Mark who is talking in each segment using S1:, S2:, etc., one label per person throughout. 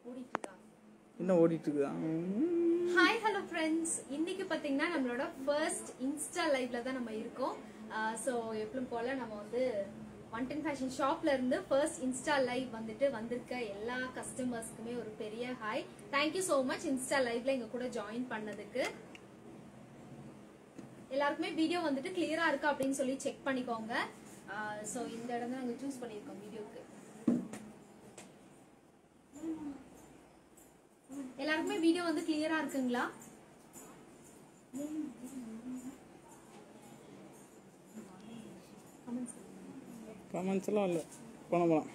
S1: ஓடிட்டு இருக்கா
S2: இன்னும் ஓடிட்டு இருக்குதா
S1: ஹாய் ஹலோ ஃப்ரெண்ட்ஸ் இன்னைக்கு பார்த்தீங்கன்னா நம்மளோட ஃபர்ஸ்ட் இன்ஸ்டா லைவ்ல தான் நம்ம இருக்கோம் ஸோ எப்பவும் போல நம்ம வந்து ஒன் டென் ஃபேஷன் ஷாப்ல இருந்து ஃபர்ஸ்ட் இன்ஸ்டா லைவ் வந்துட்டு வந்திருக்க எல்லா கஸ்டமர்ஸ்க்குமே ஒரு பெரிய hi thank you so much insta லைவ்ல எங்க கூட ஜாயின் பண்ணதுக்கு எல்லாருக்குமே வீடியோ வந்துட்டு கிளியரா இருக்கா அப்படின்னு சொல்லி செக் பண்ணிக்கோங்க ஸோ இந்த இடம் தான் நாங்கள் சூஸ் பண்ணியிருக்கோம் வீடியோக்கு எல்லாருக்குமே வீடியோ வந்து கிளியரா இருக்குங்களா
S2: கமெண்ட்ஸ் எல்லாம் இல்லை போன போலாம்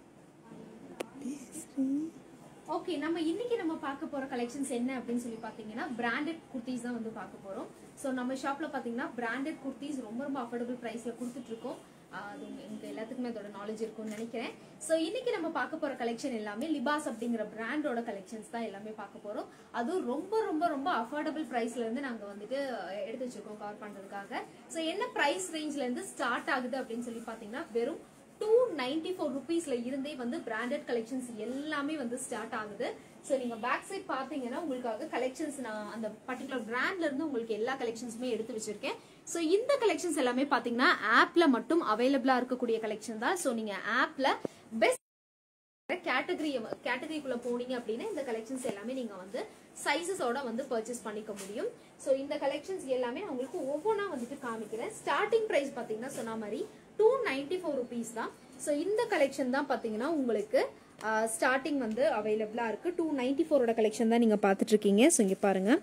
S1: ஓகே நம்ம இன்னைக்கு நம்ம பார்க்க போற கலெக்ஷன்ஸ் என்ன அப்படின்னு சொல்லி பாத்தீங்கன்னா பிராண்டட் குர்த்திஸ் தான் வந்து பார்க்க போறோம் ஸோ நம்ம ஷாப்ல பாத்தீங்கன்னா பிராண்டட் குர்த்திஸ் ரொம்ப ரொம்ப அஃபோர்டபுள் பிரைஸ்ல கொடுத்துட்டு இருக்கோம் ஆஹ் அது உங்க- எங்க எல்லாத்துக்குமே அதோட நாலேஜ் இருக்கும்னு நினைக்கிறேன் ஸோ இன்னைக்கு நம்ம பார்க்க போற கலெக்ஷன் எல்லாமே லிபாஸ் அப்படிங்கிற பிராண்டோட கலெக்ஷன்ஸ் தான் எல்லாமே பார்க்க போறோம் அதுவும் ரொம்ப ரொம்ப ரொம்ப அஃபோர்டபுள் பிரைஸ்ல இருந்து நாங்க வந்துட்டு அஹ், எடுத்து வச்சிருக்கோம் கவர் பண்றதுக்காக ஸோ என்ன பிரைஸ் ரேஞ்ச்ல இருந்து ஸ்டார்ட் ஆகுது அப்படின்னு சொல்லி பாத்தீங்கன்னா வெறும் டூ நைன்டி ஃபோர் ருபீஸ்ல இருந்தே வந்து பிராண்டட் கலெக்ஷன்ஸ் எல்லாமே வந்து ஸ்டார்ட் ஆகுது ஸோ நீங்க பேக் சைட் பாத்தீங்கன்னா உங்களுக்காக கலெக்ஷன்ஸ் நான் அந்த பர்டிகுலர் பிராண்ட்ல இருந்து உங்களுக்கு எல்லா கலெக்ஷன்ஸுமே எடுத்து வச்சிருக்கேன் ஸோ இந்த கலெக்ஷன்ஸ் எல்லாமே பாத்தீங்கன்னா ஆப்ல மட்டும் அவைலபிளா இருக்கக்கூடிய கலெக்ஷன் தான் ஸோ நீங்க ஆப்ல பெஸ்ட் கேட்டகரி கேட்டகரிக்குள்ள போனீங்க அப்படின்னா இந்த கலெக்ஷன்ஸ் எல்லாமே நீங்க வந்து சைஸஸோட வந்து பர்ச்சேஸ் பண்ணிக்க முடியும் ஸோ இந்த கலெக்ஷன்ஸ் எல்லாமே நான் உங்களுக்கு ஒவ்வொன்றா வந்துட்டு காமிக்கிறேன் ஸ்டார்டிங் பிரைஸ் பாத்தீங்கன்னா சொன்ன மாதிரி டூ நைன்டி ஃபோர் ருபீஸ் தான் ஸோ இந்த கலெக்ஷன் தான் பாத்தீங்கன்னா உங்களுக்கு ஸ்டார்டிங் வந்து அவைலபிளா இருக்கு டூ நைன்டி ஃபோரோட கலெக்ஷன் தான் நீங்க பார்த்துட்டு இருக்கீங்க ஸோ இங்க பாருங்க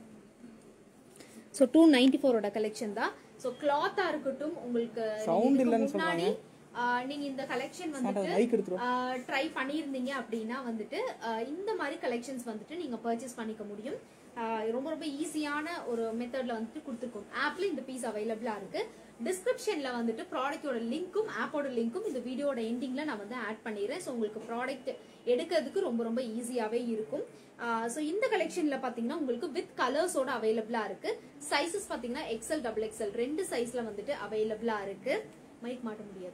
S1: ஸோ டூ நைன்டி ஃபோரோட கலெக்ஷன் தான் ஸோ கிளாத்தா இருக்கட்டும் உங்களுக்கு
S2: Sound
S1: இதுக்கு
S2: இல்லைன்னு
S1: முன்னாடி ஆஹ், நீங்க இந்த கலெக்ஷன் வந்துட்டு
S2: மைக் எடுத்துரும்
S1: ட்ரை பண்ணியிருந்தீங்க அப்படின்னா வந்துட்டு ஆஹ் இந்த மாதிரி கலெக்ஷன்ஸ் வந்துட்டு நீங்க பர்ச்சேஸ் பண்ணிக்க முடியும் ஆஹ் ரொம்ப ரொம்ப ஈஸியான ஒரு மெத்தட்ல வந்துட்டு கொடுத்துருக்கோம் ஆப்ல இந்த பீஸ் அவைலபிளா இருக்கு டிஸ்கிரிப்ஷன்ல வந்துட்டு ப்ராடக்ட்டோட லிங்க்கும் ஆப்போட லிங்க்கும் இந்த வீடியோட எண்டிங்ல நான் வந்து ஆட் பண்ணிடுறேன் ஸோ உங்களுக்கு ப்ராடக்ட் எடுக்கிறதுக்கு ரொம்ப ரொம்ப ஈஸியாவே இருக்கும் ஸோ இந்த கலெக்ஷன்ல பாத்தீங்கன்னா உங்களுக்கு வித் கலர்ஸோட அவைலபிளா இருக்கு சைசஸ் பாத்தீங்கன்னா எக்ஸல் டபுள் எக்ஸல் ரெண்டு சைஸ்ல வந்துட்டு அவைலபிளா இருக்கு மைக் மாட்ட முடியாது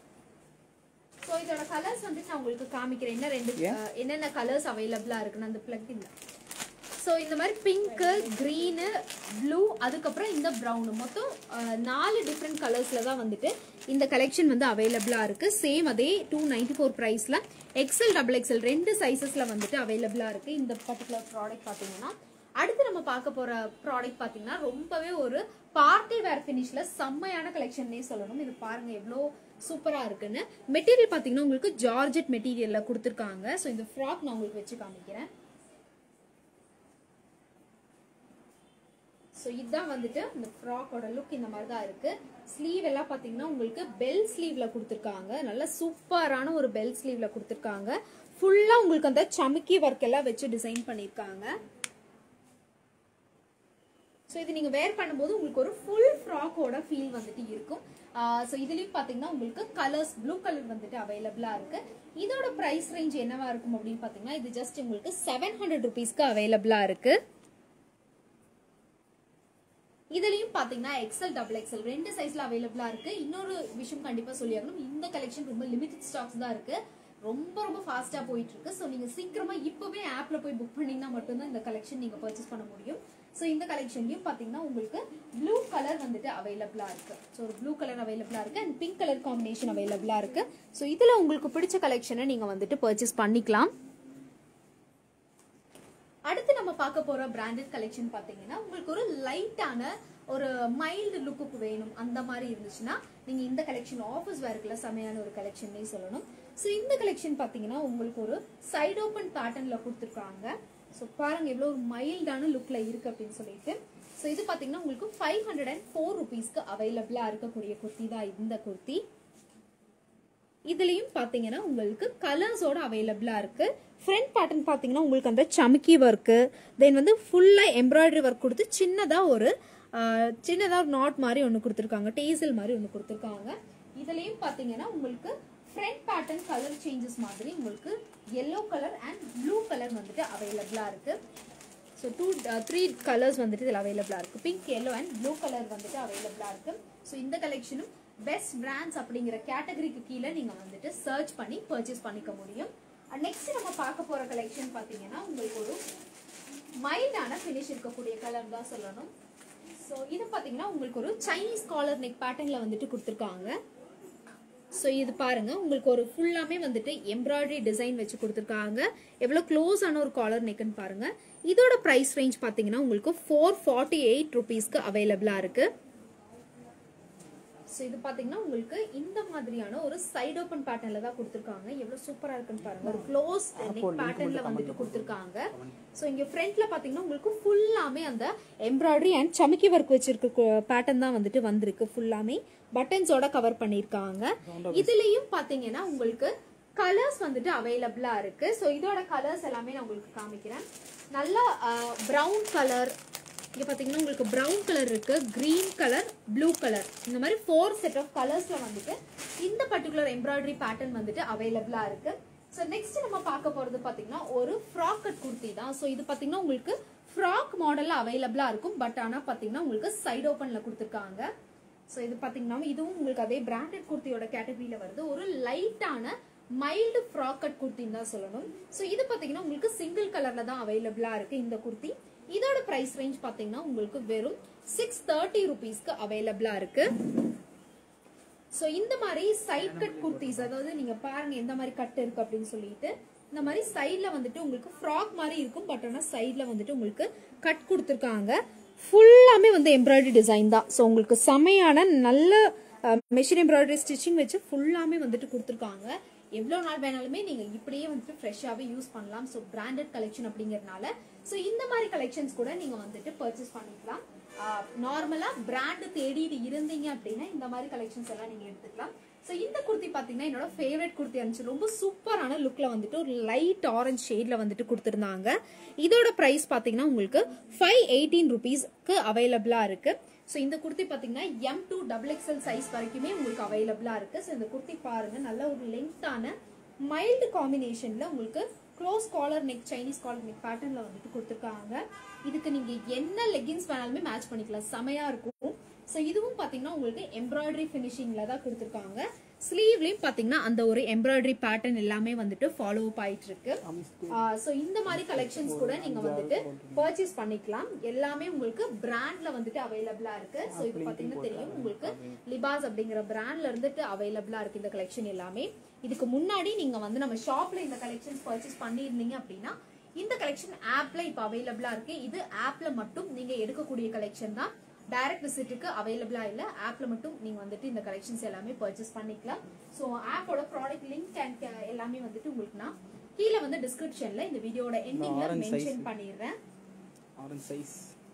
S1: ஸோ இதோட கலர்ஸ் வந்துட்டு நான் உங்களுக்கு காமிக்கிறேன் என்ன ரெண்டு அஹ், என்னென்ன கலர்ஸ் அவைலபிளா இருக்குன்னு அந்த பிளக் இல்ல ஸோ இந்த மாதிரி பிங்க்கு க்ரீனு ப்ளூ அதுக்கப்புறம் இந்த ப்ரௌனு மொத்தம் அஹ், நாலு டிஃப்ரெண்ட் கலர்ஸ்ல தான் வந்துட்டு இந்த கலெக்ஷன் வந்து அவைலபிளா இருக்கு சேம் அதே டூ நைன்டி ஃபோர் ப்ரைஸ்ல எக்ஸல் டபுள் எக்ஸல் ரெண்டு சைசஸ்ல வந்துட்டு அவைலபிளா இருக்கு இந்த பர்டிகுலர் ப்ராடக்ட் பாத்தீங்கன்னா அடுத்து நம்ம பார்க்க போற ப்ராடக்ட் பாத்தீங்கன்னா ரொம்பவே ஒரு பார்ட்டி வேர் ஃபினிஷ்ல செம்மையான கலெக்ஷன்னே சொல்லணும் இது பாருங்க எவ்வளோ சூப்பரா இருக்குன்னு மெட்டீரியல் பாத்தீங்கன்னா உங்களுக்கு ஜார்ஜெட் மெட்டீரியல்ல கொடுத்துருக்காங்க ஸோ இந்த ஃப்ராக் நான் உங்களுக்கு வச்சு காமிக்கிறேன் ஸோ இதுதான் வந்துட்டு இந்த ஃப்ராக்கோட லுக் இந்த மாதிரி தான் இருக்கு ஸ்லீவ் எல்லாம் பாத்தீங்கன்னா உங்களுக்கு பெல் ஸ்லீவ்ல கொடுத்துருக்காங்க நல்ல சூப்பரான ஒரு பெல் ஸ்லீவ்ல கொடுத்துருக்காங்க ஃபுல்லா உங்களுக்கு அந்த சமுக்கி ஒர்க் எல்லாம் வச்சு டிசைன் பண்ணிருக்காங்க ஸோ இது நீங்க வேர் பண்ணும்போது உங்களுக்கு ஒரு ஃபுல் ஃப்ராக்கோட ஃபீல் வந்துட்டு இருக்கும் ஸோ இதுலயும் பாத்தீங்கன்னா உங்களுக்கு கலர்ஸ் ப்ளூ கலர் வந்துட்டு அவைலபிளா இருக்கு இதோட பிரைஸ் ரேஞ்ச் என்னவா இருக்கும் அப்படின்னு பாத்தீங்கன்னா இது ஜஸ்ட் உங்களுக்கு செவன் ஹண்ட்ரட் ருபீஸ்க்கு அவைலபிளா இருக்கு இதுலயும் பாத்தீங்கன்னா எக்ஸல் டபுள் எக்ஸல் ரெண்டு சைஸ்ல அவைலபிளா இருக்கு இன்னொரு விஷயம் கண்டிப்பா சொல்லியாகணும் இந்த கலெக்ஷன் ரொம்ப லிமிடெட் ஸ்டாக்ஸ் தான் இருக்கு ரொம்ப ரொம்ப ஃபாஸ்டா போயிட்டு இருக்கு ஸோ நீங்க சீக்கிரமா இப்பவே ஆப்ல போய் புக் பண்ணீங்கன்னா மட்டும்தான் இந்த கலெக்ஷன் நீங்க பர்ச்சேஸ் பண்ண முடியும் ஸோ இந்த கலெக்ஷன்லயும் பாத்தீங்கன்னா உங்களுக்கு ப்ளூ கலர் வந்துட்டு அவைலபிளா இருக்கு ஸோ ஒரு ப்ளூ கலர் அவைலபிளா இருக்கு அண்ட் பிங்க் கலர் காம்பினேஷன் அவைலபிளா இருக்கு ஸோ இதுல உங்களுக்கு பிடிச்ச கலெக்ஷனை நீங்க வந்துட்டு பர்ச்சேஸ் பண்ணிக்கலாம் அடுத்து நம்ம பார்க்க போற பிராண்டட் கலெக்ஷன் பாத்தீங்கன்னா உங்களுக்கு ஒரு லைட்டான ஒரு மைல்டு லுக்குக்கு வேணும் அந்த மாதிரி இருந்துச்சுன்னா நீங்க இந்த கலெக்ஷன் ஆஃபீஸ் வேர்க்குள்ள செமையான ஒரு கலெக்ஷன்னே சொல்லணும் ஸோ இந்த கலெக்ஷன் பாத்தீங்கன்னா உங்களுக்கு ஒரு சைடு ஓப்பன் பேட்டர்ன்ல கொடுத்துருக்காங்க ஸோ பாருங்க எவ்வளோ ஒரு மைல்டான லுக்ல இருக்கு அப்படின்னு சொல்லிட்டு ஸோ இது பாத்தீங்கன்னா உங்களுக்கு ஃபைவ் ஹண்ட்ரட் அண்ட் ஃபோர் ருபீஸ்க்கு அவைலபிளா இருக்கக்கூடிய குர்த்தி தான் இந்த குர்த்தி இதுலயும் பாத்தீங்கன்னா உங்களுக்கு கலர்ஸோட அவைலபிளா இருக்கு ஃப்ரண்ட் பேட்டர்ன் பாத்தீங்கன்னா உங்களுக்கு அந்த சமுக்கி ஒர்க்கு தென் வந்து ஃபுல்லா எம்ப்ராய்டரி ஒர்க் கொடுத்து சின்னதா ஒரு ஆஹ், சின்னதா ஒரு நாட் மாதிரி ஒன்று கொடுத்துருக்காங்க டேசல் மாதிரி ஒன்று கொடுத்துருக்காங்க இதுலயும் பாத்தீங்கன்னா உங்களுக்கு ஃப்ரண்ட் பேட்டர்ன் கலர் சேஞ்சஸ் மாதிரி உங்களுக்கு yellow colour and blue colour வந்துட்டு அவைலபிளா இருக்கு ஸோ டூ த்ரீ கலர்ஸ் வந்துட்டு இதில் அவைலபிளாக இருக்குது pink yellow and blue colour வந்துட்டு அவைலபிளாக இருக்குது ஸோ இந்த கலெக்ஷனும் பெஸ்ட் பிராண்ட்ஸ் அப்படிங்கிற கேட்டகரிக்கு கீழே நீங்கள் வந்துட்டு சர்ச் பண்ணி பர்ச்சேஸ் பண்ணிக்க முடியும் நெக்ஸ்ட் நம்ம பார்க்க போற கலெக்ஷன் பாத்தீங்கன்னா உங்களுக்கு ஒரு மைல்டான ஃபினிஷ் இருக்கக்கூடிய கலர் தான் சொல்லணும் ஸோ இது பாத்தீங்கன்னா உங்களுக்கு ஒரு சைனீஸ் காலர் நெக் பேட்டர்ன்ல வந்துட்டு கொடுத்துருக்காங்க ஸோ இது பாருங்க உங்களுக்கு ஒரு ஃபுல்லாமே வந்துட்டு எம்ப்ராய்டரி டிசைன் வச்சு கொடுத்துருக்காங்க எவ்வளோ க்ளோஸ் ஆன ஒரு காலர் நெக்குன்னு பாருங்க இதோட ப்ரைஸ் ரேஞ்ச் பார்த்தீங்கன்னா உங்களுக்கு ஃபோர் ஃபார்ட்டி எயிட் ருபீஸ்க்கு அவைலபிளாக இருக்கு ஸோ இது பார்த்தீங்கன்னா உங்களுக்கு இந்த மாதிரியான ஒரு சைடு ஓப்பன் பேட்டர்ன்ல தான் கொடுத்துருக்காங்க எவ்வளோ சூப்பராக இருக்குன்னு பாருங்க ஒரு க்ளோஸ் நெக் பேட்டர்ன்ல வந்துட்டு கொடுத்துருக்காங்க ஸோ இங்க ஃப்ரண்ட்ல பார்த்தீங்கன்னா உங்களுக்கு ஃபுல்லாமே அந்த எம்ப்ராய்டரி அண்ட் சமிக்கி ஒர்க் வச்சிருக்க பேட்டர்ன் தான் வந்துட்டு வந்திருக்கு ஃபுல்லாமே பட்டன்ஸோட கவர் பண்ணியிருக்காங்க இதுலயும் பாத்தீங்கன்னா உங்களுக்கு கலர்ஸ் வந்துட்டு அவைலபிளா இருக்கு ஸோ இதோட கலர்ஸ் எல்லாமே நான் உங்களுக்கு காமிக்கிறேன் நல்லா ப்ரௌன் கலர் இங்க பாத்தீங்கன்னா உங்களுக்கு ப்ரௌன் கலர் இருக்கு கிரீன் கலர் ப்ளூ கலர் இந்த மாதிரி ஃபோர் செட் ஆஃப் கலர்ஸ்ல வந்துட்டு இந்த பர்டிகுலர் எம்ப்ராய்டரி பேட்டர்ன் வந்துட்டு அவைலபிளா இருக்கு ஸோ நெக்ஸ்ட் நம்ம பார்க்க போறது பாத்தீங்கன்னா ஒரு ஃப்ராக் கட் குர்த்தி தான் ஸோ இது பாத்தீங்கன்னா உங்களுக்கு ஃப்ராக் மாடல்ல அவைலபிளா இருக்கும் பட் ஆனா பாத்தீங்கன்னா உங்களுக்கு சைடு ஓப்பன்ல கொடுத்துருக்காங்க ஸோ இது பாத்தீங்கன்னா இதுவும் உங்களுக்கு அதே பிராண்டட் குர்த்தியோட கேட்டகரியில வருது ஒரு லைட்டான மைல்டு ஃப்ராக் கட் குர்த்தின்னு தான் சொல்லணும் ஸோ இது பாத்தீங்கன்னா உங்களுக்கு சிங்கிள் கலர்ல தான் அவைலபிளா இருக்கு இந்த குர்த்தி இதோட பிரைஸ் ரேஞ்ச் பாத்தீங்கன்னா உங்களுக்கு வெறும் சிக்ஸ் தேர்ட்டி ருபீஸ்க்கு அவைலபிளா இருக்கு ஸோ இந்த மாதிரி சைட் கட் குர்த்திஸ் அதாவது நீங்க பாருங்க எந்த மாதிரி கட் இருக்கு அப்படின்னு சொல்லிட்டு இந்த மாதிரி சைட்ல வந்துட்டு உங்களுக்கு ஃப்ராக் மாதிரி இருக்கும் பட் ஆனால் சைட்ல வந்துட்டு உங்களுக்கு கட் கொடுத்துருக்காங்க ஃபுல்லாமே வந்து எம்ப்ராய்டரி டிசைன் தான் ஸோ உங்களுக்கு செமையான நல்ல மெஷின் எம்ப்ராய்டரி ஸ்டிச்சிங் வச்சு ஃபுல்லாமே வந்துட்டு கொடுத்துருக்காங்க எவ்வளோ நாள் வேணாலுமே நீங்கள் இப்படியே வந்துட்டு ஃப்ரெஷ்ஷாகவே யூஸ் பண்ணலாம் ஸோ பிராண்டட் கலெக்ஷன் அப்படிங்கறதுனால ஸோ இந்த மாதிரி கலெக்ஷன்ஸ் கூட நீங்கள் வந்துட்டு பர்ச்சேஸ் பண்ணிக்கலாம் நார்மலாக பிராண்டு தேடிட்டு இருந்தீங்க அப்படின்னா இந்த மாதிரி கலெக்ஷன்ஸ் எல்லாம் நீங்கள் எடுத்துக்கலாம் ஸோ இந்த குர்த்தி பார்த்தீங்கன்னா என்னோட ஃபேவரட் குர்த்தி இருந்துச்சு ரொம்ப சூப்பரான லுக்கில் வந்துட்டு ஒரு லைட் ஆரஞ்ச் ஷேடில் வந்துட்டு கொடுத்துருந்தாங்க இதோட ப்ரைஸ் பார்த்தீங்கன்னா உங்களுக்கு ஃபைவ் எயிட்டீன் ருபீஸ்க்கு அவைலபிளாக இருக்கு ஸோ இந்த குர்த்தி பார்த்தீங்கன்னா M to double XL size வரைக்குமே உங்களுக்கு அவைலபிளாக இருக்கு ஸோ இந்த குர்த்தி பாருங்க நல்ல ஒரு லெங்க்த்தான மைல்டு காம்பினேஷனில் உங்களுக்கு close collar neck Chinese collar neck பேட்டர்னில் வந்துட்டு கொடுத்துருக்காங்க இதுக்கு நீங்கள் என்ன லெகின்ஸ் வேணாலுமே மேட்ச் பண்ணிக்கலாம் செமையாக இருக்கும் ஸோ இதுவும் பார்த்தீங்கன்னா உங்களுக்கு எம்ப்ராய்டரி ஃபினிஷிங்கில் தான் கொடுத்துருக்காங்க ஸ்லீவ்லையும் பார்த்தீங்கன்னா அந்த ஒரு எம்ப்ராய்டரி பேட்டர்ன் எல்லாமே வந்துட்டு ஃபாலோ அப் ஆயிட்டு இருக்கு ஸோ இந்த மாதிரி கலெக்ஷன்ஸ் கூட நீங்க வந்துட்டு பர்ச்சேஸ் பண்ணிக்கலாம் எல்லாமே உங்களுக்கு பிராண்ட்ல வந்துட்டு அவைலபிளா இருக்கு ஸோ இது பார்த்தீங்கன்னா தெரியும் உங்களுக்கு லிபாஸ் அப்படிங்கிற பிராண்ட்ல இருந்துட்டு அவைலபிளா இருக்கு இந்த கலெக்ஷன் எல்லாமே இதுக்கு முன்னாடி நீங்க வந்து நம்ம ஷாப்ல இந்த கலெக்ஷன்ஸ் பர்ச்சேஸ் பண்ணியிருந்தீங்க அப்படின்னா இந்த கலெக்ஷன் ஆப்ல இப்போ அவைலபிளா இருக்கு இது ஆப்ல மட்டும் நீங்க எடுக்கக்கூடிய கலெக்ஷன் தான் டைரக்ட் விசிட்டுக்கு அவைலபிளா இல்ல ஆப்ல மட்டும் நீங்க வந்துட்டு இந்த கலெக்ஷன்ஸ் எல்லாமே பர்ச்சேஸ் பண்ணிக்கலாம் ஸோ ஆப்போட ப்ராடக்ட் லிங்க் அண்ட் எல்லாமே வந்துட்டு உங்களுக்கு நான் கீழே வந்து டிஸ்கிரிப்ஷன்ல இந்த வீடியோட எண்டிங்ல
S2: orange
S1: மென்ஷன் பண்ணிடுறேன்
S2: ஆரஞ்ச் சைஸ்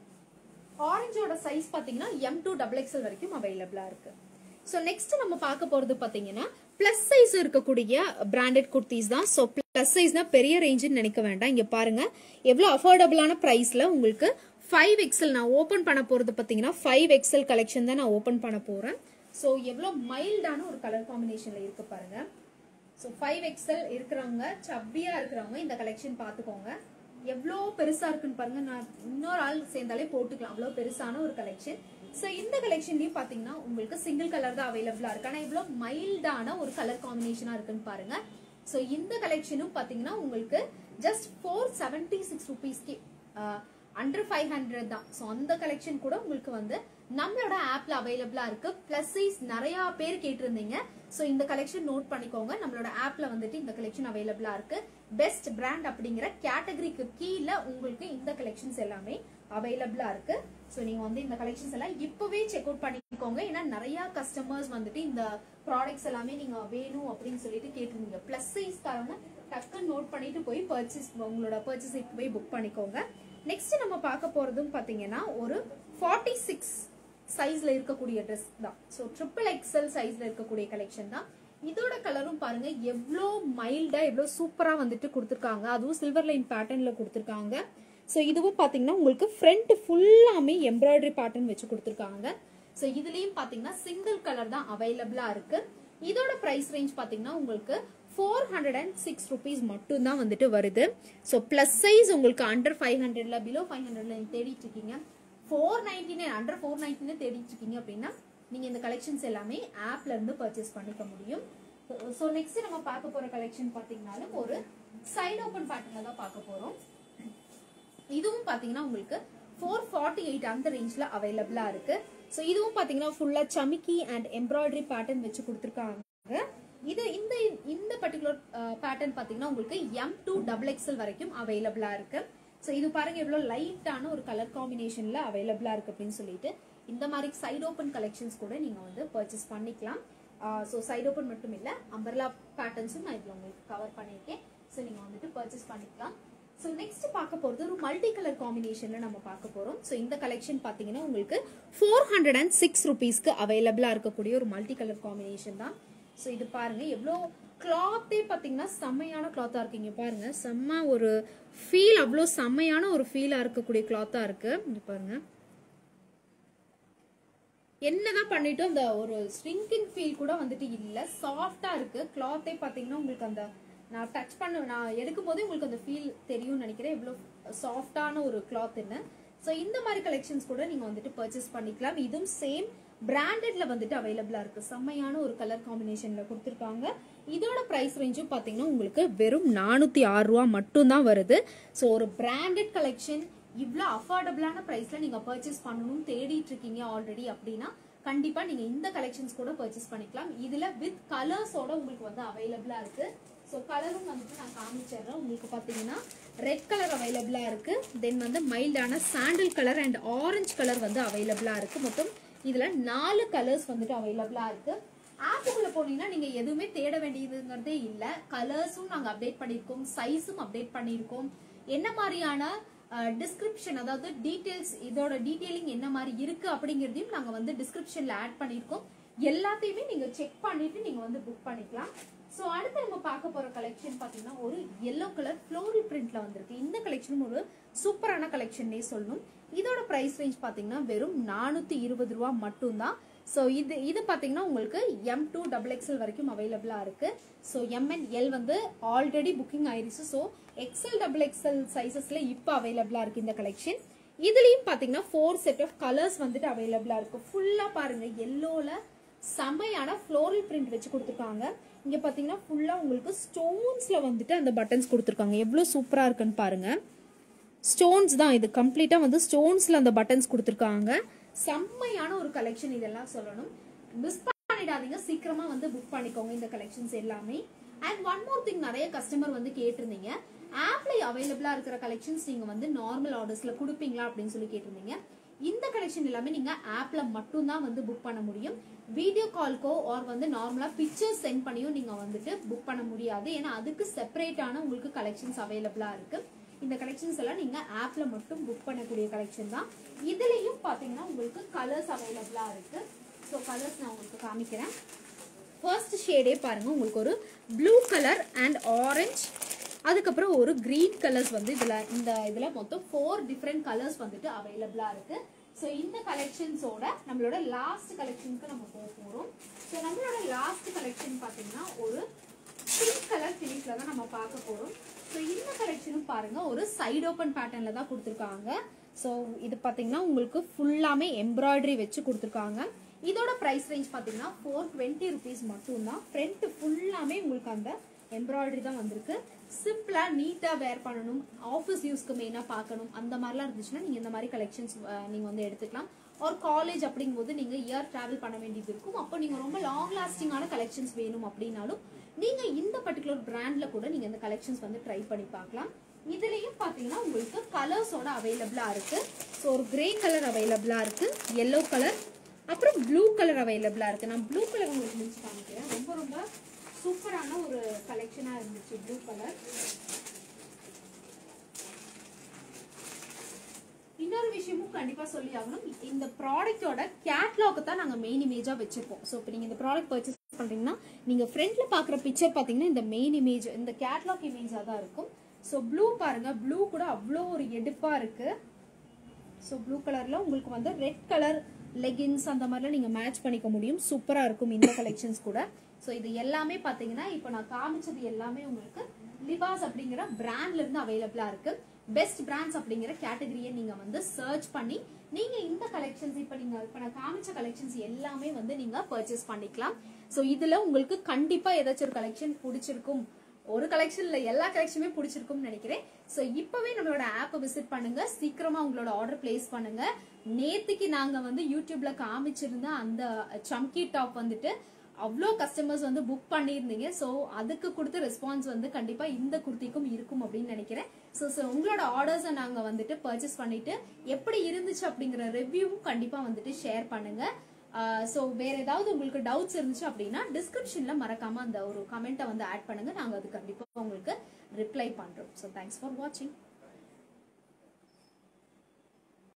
S1: ஆரஞ்சோட சைஸ் பாத்தீங்கன்னா எம் டூ டபுள் எக்ஸ்எல் வரைக்கும் அவைலபிளா இருக்கு ஸோ நெக்ஸ்ட் நம்ம பார்க்க போறது பாத்தீங்கன்னா பிளஸ் சைஸ் இருக்கக்கூடிய பிராண்டட் குர்த்திஸ் தான் ஸோ பிளஸ் சைஸ்னா பெரிய ரேஞ்சுன்னு நினைக்க வேண்டாம் இங்க பாருங்க எவ்வளோ அஃபோர்டபுளான ப்ரைஸ்ல உங்களுக்கு ஃபைவ் எக்ஸல் நான் ஓப்பன் பண்ண போறது பாத்தீங்கன்னா ஃபைவ் எக்ஸல் கலெக்ஷன் தான் நான் ஓப்பன் பண்ண போறேன் ஸோ எவ்வளோ மைல்டான ஒரு கலர் காம்பினேஷன்ல இருக்கு பாருங்க ஸோ ஃபைவ் எக்ஸல் இருக்கிறவங்க சப்பியா இருக்கிறவங்க இந்த கலெக்ஷன் பார்த்துக்கோங்க எவ்வளோ பெருசா இருக்குன்னு பாருங்க நான் இன்னொரு ஆள் சேர்ந்தாலே போட்டுக்கலாம் அவ்வளோ பெருசான ஒரு கலெக்ஷன் ஸோ இந்த கலெக்ஷன்லயும் பாத்தீங்கன்னா உங்களுக்கு சிங்கிள் கலர் தான் அவைலபிளா இருக்கு ஆனால் இவ்வளோ மைல்டான ஒரு கலர் காம்பினேஷனா இருக்குன்னு பாருங்க ஸோ இந்த கலெக்ஷனும் பாத்தீங்கன்னா உங்களுக்கு ஜஸ்ட் ஃபோர் செவன்டி சிக்ஸ் ருபீஸ்க்கு அண்டர் ஃபைவ் ஹண்ட்ரட் தான் ஸோ அந்த கலெக்ஷன் கூட உங்களுக்கு வந்து நம்மளோட ஆப்ல அவைலபிளா இருக்கு பிளஸ் சைஸ் நிறைய பேர் கேட்டிருந்தீங்க ஸோ இந்த கலெக்ஷன் நோட் பண்ணிக்கோங்க நம்மளோட ஆப்ல வந்துட்டு இந்த கலெக்ஷன் அவைலபிளா இருக்கு பெஸ்ட் பிராண்ட் அப்படிங்கிற கேட்டகரிக்கு கீழே உங்களுக்கு இந்த கலெக்ஷன்ஸ் எல்லாமே அவைலபிளா இருக்கு ஸோ நீங்க வந்து இந்த கலெக்ஷன்ஸ் எல்லாம் இப்பவே செக் அவுட் பண்ணிக்கோங்க ஏன்னா நிறைய கஸ்டமர்ஸ் வந்துட்டு இந்த ப்ராடக்ட்ஸ் எல்லாமே நீங்க வேணும் அப்படின்னு சொல்லிட்டு கேட்டிருந்தீங்க பிளஸ் சைஸ்காரங்க டக்குன்னு நோட் பண்ணிட்டு போய் பர்ச்சேஸ் உங்களோட பர்ச்சேஸ் இப்பவே புக் பண்ணிக்கோங்க நெக்ஸ்ட் நம்ம பார்க்க போறதும் பாத்தீங்கன்னா ஒரு ஃபார்ட்டி சிக்ஸ் சைஸ்ல இருக்கக்கூடிய ட்ரெஸ் தான் ஸோ ட்ரிபிள் எக்ஸல் சைஸ்ல இருக்கக்கூடிய கலெக்ஷன் தான் இதோட கலரும் பாருங்க எவ்வளோ மைல்டா எவ்வளோ சூப்பரா வந்துட்டு கொடுத்துருக்காங்க அதுவும் சில்வர் லைன் பேட்டர்ன்ல கொடுத்துருக்காங்க ஸோ இதுவும் பாத்தீங்கன்னா உங்களுக்கு ஃப்ரண்ட் ஃபுல்லாமே எம்ப்ராய்டரி பேட்டர்ன் வச்சு கொடுத்துருக்காங்க ஸோ இதுலயும் பாத்தீங்கன்னா சிங்கிள் கலர் தான் அவைலபிளா இருக்கு இதோட பிரைஸ் ரேஞ்ச் பாத்தீங்கன்னா உங்களுக்கு four hundred and six rupees மட்டும் தான் வந்துட்டு வருது ஸோ ப்ளஸ் சைஸ் உங்களுக்கு அண்டர் ஃபைவ் ஹண்ட்ரட்ல பிலோ ஃபைவ் ஹண்ட்ரட்ல தேடிட்டு இருக்கீங்க four ninety nine under four ninety nine தேடிட்டு இருக்கீங்க அப்படின்னா நீங்க இந்த கலெக்ஷன்ஸ் எல்லாமே ஆப்ல இருந்து பர்ச்சேஸ் பண்ணிக்க முடியும் ஸோ நெக்ஸ்ட் நம்ம பார்க்க போற கலெக்ஷன் பாத்தீங்கன்னாலும் ஒரு சைடு ஓபன் பேட்டர்ல தான் பார்க்க போறோம் இதுவும் பாத்தீங்கன்னா உங்களுக்கு ஃபோர் ஃபார்ட்டி எயிட் அந்த ரேஞ்ச்ல அவைலபிளா இருக்கு ஸோ இதுவும் பாத்தீங்கன்னா ஃபுல்லா சமிக்கி அண்ட் எம்ப்ராய்டரி பேட்டர்ன் வச்சு கொடுத்துருக்காங்க இது இந்த இந்த பர்டிகுலர் பேட்டர்ன் பாத்தீங்கன்னா உங்களுக்கு எம் டூ டபுள் எக்ஸ்எல் வரைக்கும் அவைலபிளா இருக்கு ஸோ இது பாருங்க எவ்வளவு லைட்டான ஒரு கலர் காம்பினேஷன்ல அவைலபிளா இருக்கு அப்படின்னு சொல்லிட்டு இந்த மாதிரி சைடு ஓப்பன் கலெக்ஷன்ஸ் கூட நீங்க வந்து பர்ச்சேஸ் பண்ணிக்கலாம் ஸோ சைடு ஓப்பன் மட்டும் இல்ல அம்பர்லா பேட்டர்ன்ஸும் நான் இதுல உங்களுக்கு கவர் பண்ணியிருக்கேன் ஸோ நீங்க வந்துட்டு பர்ச்சேஸ் பண்ணிக்கலாம் ஸோ நெக்ஸ்ட் பார்க்க போறது ஒரு மல்டி கலர் காம்பினேஷன்ல நம்ம பார்க்க போறோம் ஸோ இந்த கலெக்ஷன் பாத்தீங்கன்னா உங்களுக்கு ஃபோர் ஹண்ட்ரட் அண்ட் சிக்ஸ் ருபீஸ்க்கு அவைலபிளா இருக்கக்கூடிய ஒரு மல்டி கலர் காம்பினேஷன் தான் ஸோ இது பாருங்க எவ்வளோ கிளாத்தே பார்த்தீங்கன்னா செம்மையான கிளாத்தா இருக்கீங்க பாருங்க செம்ம ஒரு ஃபீல் அவ்வளோ செம்மையான ஒரு ஃபீலா இருக்கக்கூடிய கிளாத்தா இருக்கு இங்க பாருங்க என்னதான் பண்ணிட்டும் அந்த ஒரு ஸ்ட்ரிங்கிங் ஃபீல் கூட வந்துட்டு இல்ல சாஃப்டா இருக்கு கிளாத்தே பாத்தீங்கன்னா உங்களுக்கு அந்த நான் டச் பண்ண நான் எடுக்கும் போதே உங்களுக்கு அந்த ஃபீல் தெரியும்னு நினைக்கிறேன் எவ்வளவு சாஃப்டான ஒரு கிளாத்னு ஸோ இந்த மாதிரி கலெக்ஷன்ஸ் கூட நீங்க வந்துட்டு பர்ச்சேஸ் பண்ணிக்கலாம் இதுவும் சேம் பிராண்டட்ல வந்துட்டு அவைலபிளா இருக்கு செம்மையான ஒரு கலர் காம்பினேஷன்ல கொடுத்துருக்காங்க இதோட பிரைஸ் ரேஞ்சும் பாத்தீங்கன்னா உங்களுக்கு வெறும் நானூத்தி ஆறு ரூபா மட்டும்தான் வருது ஸோ ஒரு பிராண்டட் கலெக்ஷன் இவ்வளோ அஃபோர்டபுளான ப்ரைஸ்ல நீங்க பர்ச்சேஸ் பண்ணணும்னு தேடிட்டு இருக்கீங்க ஆல்ரெடி அப்படின்னா கண்டிப்பா நீங்க இந்த கலெக்ஷன்ஸ் கூட பர்ச்சேஸ் பண்ணிக்கலாம் இதுல வித் கலர்ஸோட உங்களுக்கு வந்து அவைலபிளா இருக்கு ஸோ கலரும் வந்துட்டு நான் காமிச்சிடுறேன் உங்களுக்கு பார்த்தீங்கன்னா ரெட் கலர் அவைலபிளா இருக்கு தென் வந்து மைல்டான sandal colour and orange colour வந்து அவைலபிளா இருக்கு மொத்தம் இதுல நாலு கலர்ஸ் வந்துட்டு அவைலபிளா இருக்கு ஆப்புக்குள்ள போனீங்கன்னா நீங்க எதுவுமே தேட வேண்டியதுங்கிறதே இல்ல கலர்ஸும் நாங்க அப்டேட் பண்ணியிருக்கோம் சைஸும் அப்டேட் பண்ணியிருக்கோம் என்ன மாதிரியான டிஸ்கிரிப்ஷன் அதாவது டீடைல்ஸ் இதோட டீடைலிங் என்ன மாதிரி இருக்கு அப்படிங்கறதையும் நாங்க வந்து டிஸ்கிரிப்ஷன்ல ஆட் பண்ணியிருக்கோம் எல்லாத்தையுமே நீங்க செக் பண்ணிட்டு நீங்க வந்து புக் பண்ணிக்கலாம் ஸோ அடுத்து நம்ம பார்க்க போற கலெக்ஷன் பாத்தீங்கன்னா ஒரு எல்லோ கலர் ஃப்ளோரி பிரிண்ட்ல வந்திருக்கு இந்த கலெக்ஷனும் ஒரு சூப்பரான கலெக்ஷன்னே சொல்லணும் இதோட பிரைஸ் ரேஞ்ச் பாத்தீங்கன்னா வெறும் நானூத்தி இருபது ரூபா மட்டும்தான் ஸோ இது இது பாத்தீங்கன்னா உங்களுக்கு எம் டூ டபுள் எக்ஸ்எல் வரைக்கும் அவைலபிளா இருக்கு ஸோ எம் அண்ட் எல் வந்து ஆல்ரெடி புக்கிங் ஆயிருச்சு ஸோ எக்ஸ்எல் டபுள் எக்ஸ்எல் சைசஸ்ல இப்போ அவைலபிளா இருக்கு இந்த கலெக்ஷன் இதுலயும் பாத்தீங்கன்னா ஃபோர் செட் ஆஃப் கலர்ஸ் வந்துட்டு அவைலபிளா இருக்கு ஃபுல்லா பாருங்க எல்லோல செமையான ஃப்ளோரல் பிரிண்ட் வச்சு கொடுத்துருக்காங்க இங்க பாத்தீங்கன்னா ஃபுல்லா உங்களுக்கு ஸ்டோன்ஸ்ல வந்துட்டு அந்த பட்டன்ஸ் கொடுத்துருக்காங்க எவ்வளவு சூப்பரா இருக்குன்னு பாருங்க ஸ்டோன்ஸ் தான் இது கம்ப்ளீட்டா வந்து ஸ்டோன்ஸ்ல அந்த பட்டன்ஸ் கொடுத்துருக்காங்க செம்மையான ஒரு கலெக்ஷன் இதெல்லாம் சொல்லணும் மிஸ் பண்ணிடாதீங்க சீக்கிரமா வந்து புக் பண்ணிக்கோங்க இந்த கலெக்ஷன்ஸ் எல்லாமே அண்ட் ஒன் மோர் திங் நிறைய கஸ்டமர் வந்து கேட்டிருந்தீங்க ஆப்ல அவைலபிளா இருக்கிற கலெக்ஷன்ஸ் நீங்க வந்து நார்மல் ஆர்டர்ஸ்ல கொடுப்பீங்களா அப்படின்னு சொல்லி கேட்டிருந்தீங்க இந்த கலெக்ஷன் எல்லாமே நீங்க ஆப்ல மட்டும் தான் வந்து புக் பண்ண முடியும் வீடியோ கால்க்கோ ஆர் வந்து நார்மலா பிக்சர்ஸ் சென்ட் பண்ணியும் நீங்க வந்துட்டு புக் பண்ண முடியாது ஏன்னா அதுக்கு செப்பரேட்டான உங்களுக்கு கலெக்ஷன்ஸ் அவைலபிளா இருக்கு இந்த கலெக்ஷன்ஸ் எல்லாம் நீங்க ஆப்ல மட்டும் புக் பண்ணக்கூடிய கலெக்ஷன் தான் இதுலயும் பாத்தீங்கன்னா உங்களுக்கு கலர்ஸ் அவைலபிளா இருக்கு ஸோ கலர்ஸ் நான் உங்களுக்கு காமிக்கிறேன் ஃபர்ஸ்ட் ஷேடே பாருங்க உங்களுக்கு ஒரு ப்ளூ கலர் அண்ட் ஆரஞ்சு அதுக்கப்புறம் ஒரு கிரீன் கலர்ஸ் வந்து இதுல இந்த இதுல மொத்தம் ஃபோர் டிஃப்ரெண்ட் கலர்ஸ் வந்துட்டு அவைலபிளா இருக்கு ஸோ இந்த கலெக்ஷன்ஸோட நம்மளோட லாஸ்ட் கலெக்ஷனுக்கு நம்ம போக போறோம் ஸோ நம்மளோட லாஸ்ட் கலெக்ஷன் பாத்தீங்கன்னா ஒரு பிங்க் கலர் ஃபினிஷ்ல தான் நம்ம பார்க்க போறோம் ஸோ இந்த கலெக்ஷனும் பாருங்க ஒரு சைடு ஓப்பன் பேட்டர்ன்ல தான் கொடுத்துருக்காங்க ஸோ இது பாத்தீங்கன்னா உங்களுக்கு ஃபுல்லாமே எம்ப்ராய்டரி வச்சு கொடுத்துருக்காங்க இதோட பிரைஸ் ரேஞ்ச் பாத்தீங்கன்னா ஃபோர் டுவெண்ட்டி ருபீஸ் மட்டும்தான் ஃப்ரண்ட் ஃபுல்லாமே உங்களுக்கு அந்த எம்ப்ராய்டரி தான் வந்திருக்கு சிம்பிளா நீட்டா வேர் பண்ணணும் ஆஃபீஸ் யூஸ்க்கு மெயினா பார்க்கணும் அந்த மாதிரிலாம் இருந்துச்சுன்னா நீங்க இந்த மாதிரி கலெக்ஷன்ஸ் நீங்க வந்து எடுத்துக்கலாம் ஒரு காலேஜ் அப்படிங்கும்போது நீங்க இயர் டிராவல் பண்ண வேண்டியது இருக்கும் அப்போ நீங்க ரொம்ப லாங் லாஸ்டிங்கான கலெக்ஷன்ஸ் வேணும் அப்படின்னாலும் நீங்க இந்த பர்டிகுலர் பிராண்ட்ல கூட நீங்க இந்த கலெக்ஷன்ஸ் வந்து ட்ரை பண்ணி பார்க்கலாம் இதுலயும் பாத்தீங்கன்னா உங்களுக்கு கலர்ஸோட அவைலபிளா இருக்கு ஸோ ஒரு கிரே கலர் அவைலபிளா இருக்கு எல்லோ கலர் அப்புறம் ப்ளூ கலர் அவைலபிளா இருக்கு நான் ப்ளூ கலர் உங்களுக்கு முடிச்சு காமிக்கிறேன் ரொம்ப ரொம்ப சூப்பரான ஒரு கலெக்ஷனா இருந்துச்சு ப்ளூ கலர் இன்னொரு விஷயமும் கண்டிப்பா சொல்லி ஆகணும் இந்த ப்ராடக்ட்டோட கேட்லாக் தான் நாங்க மெயின் இமேஜா வச்சிருப்போம் ஸோ இப்போ நீங்க இந்த ப்ராடக்ட் பர்ச்சேஸ் பண்றீங்கன்னா நீங்க ஃப்ரண்ட்ல பாக்குற பிக்சர் பாத்தீங்கன்னா இந்த மெயின் இமேஜ் இந்த கேட்லாக் இமேஜா தான் இருக்கும் ஸோ ப்ளூ பாருங்க ப்ளூ கூட அவ்வளோ ஒரு எடுப்பா இருக்கு ஸோ ப்ளூ கலர்ல உங்களுக்கு வந்து ரெட் கலர் லெகின்ஸ் அந்த மாதிரிலாம் நீங்க மேட்ச் பண்ணிக்க முடியும் சூப்பரா இருக்கும் இந்த கலெக்ஷன்ஸ் கூட ஸோ இது எல்லாமே பாத்தீங்கன்னா இப்போ நான் காமிச்சது எல்லாமே உங்களுக்கு லிபாஸ் அப்படிங்கிற பிராண்ட்ல இருந்து அவைலபிளா இருக்கு பெஸ்ட் பிராண்ட்ஸ் அப்படிங்கிற கேட்டகரியை நீங்க வந்து சர்ச் பண்ணி நீங்க இந்த கலெக்ஷன்ஸ் இப்போ நீங்க இப்போ நான் காமிச்ச கலெக்ஷன்ஸ் எல்லாமே வந்து நீங்க பர்ச்சேஸ் பண்ணிக்கலாம் ஸோ இதுல உங்களுக்கு கண்டிப்பா ஏதாச்சும் ஒரு கலெக்ஷன் பிடிச்சிருக்கும் ஒரு கலெக்ஷன் இல்ல எல்லா கலெக்ஷனுமே பிடிச்சிருக்கும்னு நினைக்கிறேன் ஸோ இப்பவே நம்மளோட ஆப்பை விசிட் பண்ணுங்க சீக்கிரமா உங்களோட ஆர்டர் பிளேஸ் பண்ணுங்க நேத்துக்கு நாங்க வந்து யூடியூப்ல காமிச்சிருந்த அந்த சம்கி டாப் வந்துட்டு அவ்வளோ கஸ்டமர்ஸ் வந்து புக் பண்ணியிருந்தீங்க ஸோ அதுக்கு கொடுத்த ரெஸ்பான்ஸ் வந்து கண்டிப்பா இந்த குர்த்திக்கும் இருக்கும் அப்படின்னு நினைக்கிறேன் ஸோ ஸோ உங்களோட ஆர்டர்ஸை நாங்க வந்துட்டு பர்ச்சேஸ் பண்ணிட்டு எப்படி இருந்துச்சு அப்படிங்கிற ரிவ்யூவும் கண்டிப்பா வந்துட்டு ஷேர் பண்ணுங்க ஸோ வேற ஏதாவது உங்களுக்கு டவுட்ஸ் இருந்துச்சு அப்படின்னா டிஸ்கிரிப்ஷன்ல மறக்காம அந்த ஒரு கமெண்ட்டை வந்து ஆட் பண்ணுங்க நாங்க அது கண்டிப்பா உங்களுக்கு ரிப்ளை பண்றோம் ஸோ தேங்க்ஸ் ஃபார் வாட்சிங்